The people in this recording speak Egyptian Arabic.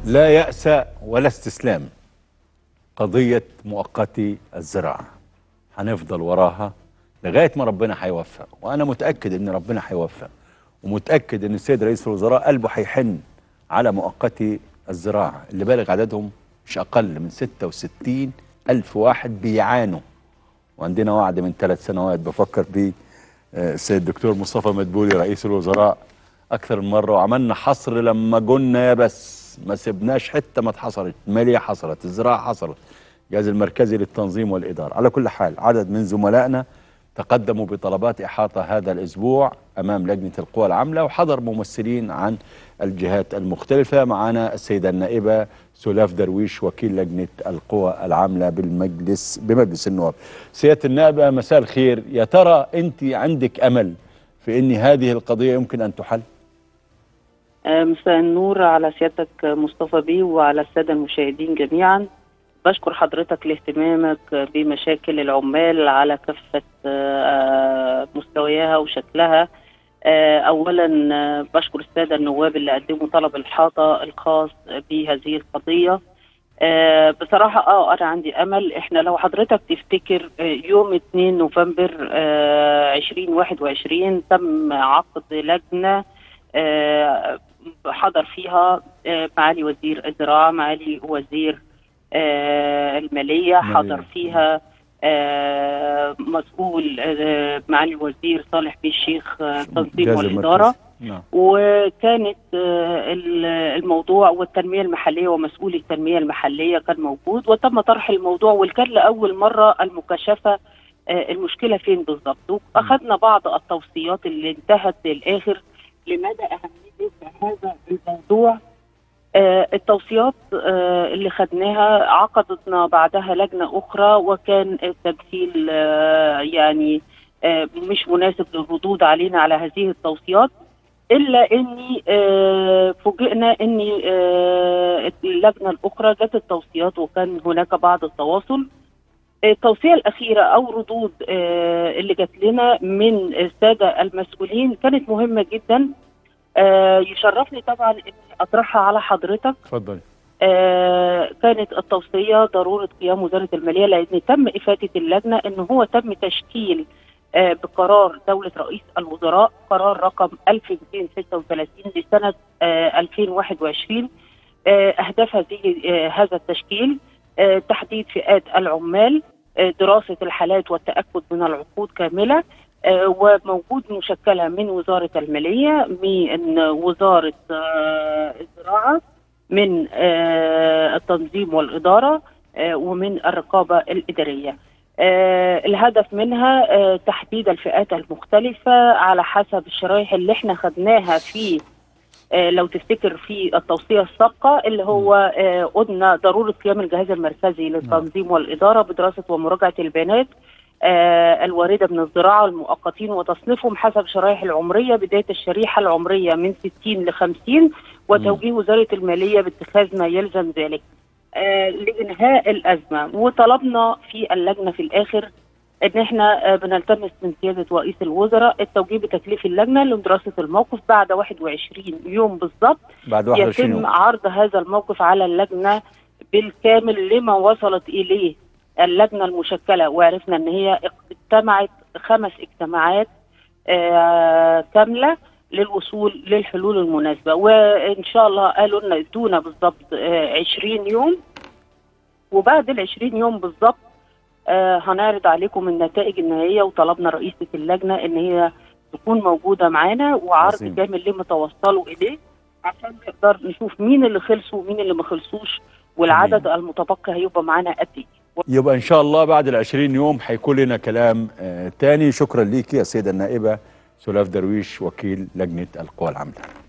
لا يأس ولا استسلام قضية مؤقتي الزراعة هنفضل وراها لغاية ما ربنا هيوفق وأنا متأكد إن ربنا هيوفق ومتأكد إن السيد رئيس الوزراء قلبه هيحن على مؤقتي الزراعة اللي بالغ عددهم مش أقل من 66 ألف واحد بيعانوا وعندنا وعد من ثلاث سنوات بفكر بيه آه، السيد الدكتور مصطفى مدبولي رئيس الوزراء أكثر من مرة وعملنا حصر لما قلنا يا بس ما سبناش حتة ما اتحصرت المالية حصلت الزراعة حصلت الجهاز المركزي للتنظيم والإدارة على كل حال عدد من زملائنا تقدموا بطلبات إحاطة هذا الأسبوع أمام لجنة القوى العاملة وحضر ممثلين عن الجهات المختلفة معنا السيدة النائبة سلاف درويش وكيل لجنة القوى العاملة بالمجلس بمجلس النواب سيادة النائبة مساء الخير يا ترى أنت عندك أمل في أن هذه القضية يمكن أن تحل؟ آه، مساء النور على سيادتك مصطفى بيه وعلى السادة المشاهدين جميعا بشكر حضرتك لاهتمامك بمشاكل العمال على كافة آه، مستوياها وشكلها آه، اولا آه، بشكر الساده النواب اللي قدموا طلب الحاطه الخاص بهذه القضيه آه، بصراحه اه انا عندي امل احنا لو حضرتك تفتكر آه، يوم 2 نوفمبر آه، 2021 تم عقد لجنه آه، حضر فيها آه، معالي وزير الزراعه معالي وزير آه، الماليه حضر فيها آه، مسؤول آه، معالي الوزير صالح بيه الشيخ آه، التنظيم الجهاز والاداره المركزي. نعم وكانت آه، ال- الموضوع والتنميه المحليه ومسؤول التنميه المحليه كان موجود وتم طرح الموضوع وكان لاول مره المكاشفه آه، المشكله فين بالظبط واخذنا بعض التوصيات اللي انتهت للاخر لمدى اهميه هذا الموضوع آه، التوصيات آه، اللي خدناها عقدتنا بعدها لجنه اخرى وكان التمثيل آه، يعني آه، مش مناسب للردود علينا على هذه التوصيات الا اني آه، فوجئنا ان آه، اللجنه الاخرى جت التوصيات وكان هناك بعض التواصل التوصيه الاخيره او ردود آه، اللي جات لنا من الساده المسؤولين كانت مهمه جدا آه، يشرفني طبعا اني اطرحها على حضرتك اتفضل آه، كانت التوصية ضرورة قيام وزارة المالية لأن تم إفادة اللجنة أن هو تم تشكيل آه، بقرار دولة رئيس الوزراء قرار رقم 1236 لسنة آه، 2021 آه، أهداف هذه آه، هذا التشكيل آه، تحديد فئات العمال آه، دراسة الحالات والتأكد من العقود كاملة آه، وموجود مشكلة من وزارة المالية من وزارة آه، الزراعة من آه، التنظيم والإدارة آه، ومن الرقابة الإدارية آه، الهدف منها آه، تحديد الفئات المختلفة على حسب الشرايح اللي احنا خدناها في آه، لو تفتكر في التوصية السابقة اللي هو آه، قلنا ضرورة قيام الجهاز المركزي للتنظيم والإدارة بدراسة ومراجعة البيانات آه، الواردة من الزراعة المؤقتين وتصنيفهم حسب شرائح العمرية بداية الشريحة العمرية من 60 ل 50 وتوجيه وزارة المالية باتخاذ ما يلزم ذلك آه، لإنهاء الأزمة وطلبنا في اللجنة في الآخر ان احنا آه، بنلتمس من سياده رئيس الوزراء التوجيه بتكليف اللجنه لدراسه الموقف بعد 21 يوم بالظبط بعد 21 يتم يوم عرض هذا الموقف على اللجنه بالكامل لما وصلت اليه اللجنه المشكله وعرفنا ان هي اجتمعت خمس اجتماعات آه كامله للوصول للحلول المناسبه وان شاء الله قالوا لنا ادونا بالظبط آه 20 يوم وبعد ال 20 يوم بالظبط آه هنعرض عليكم النتائج النهائيه وطلبنا رئيسه اللجنه ان هي تكون موجوده معانا وعرض عظيم. كامل لما توصلوا اليه عشان نقدر نشوف مين اللي خلصوا ومين اللي ما خلصوش والعدد المتبقي هيبقى معانا قد ايه يبقى ان شاء الله بعد ال 20 يوم هيكون لنا كلام آه تاني شكرا ليكي يا سيده النائبه سلاف درويش وكيل لجنه القوى العامله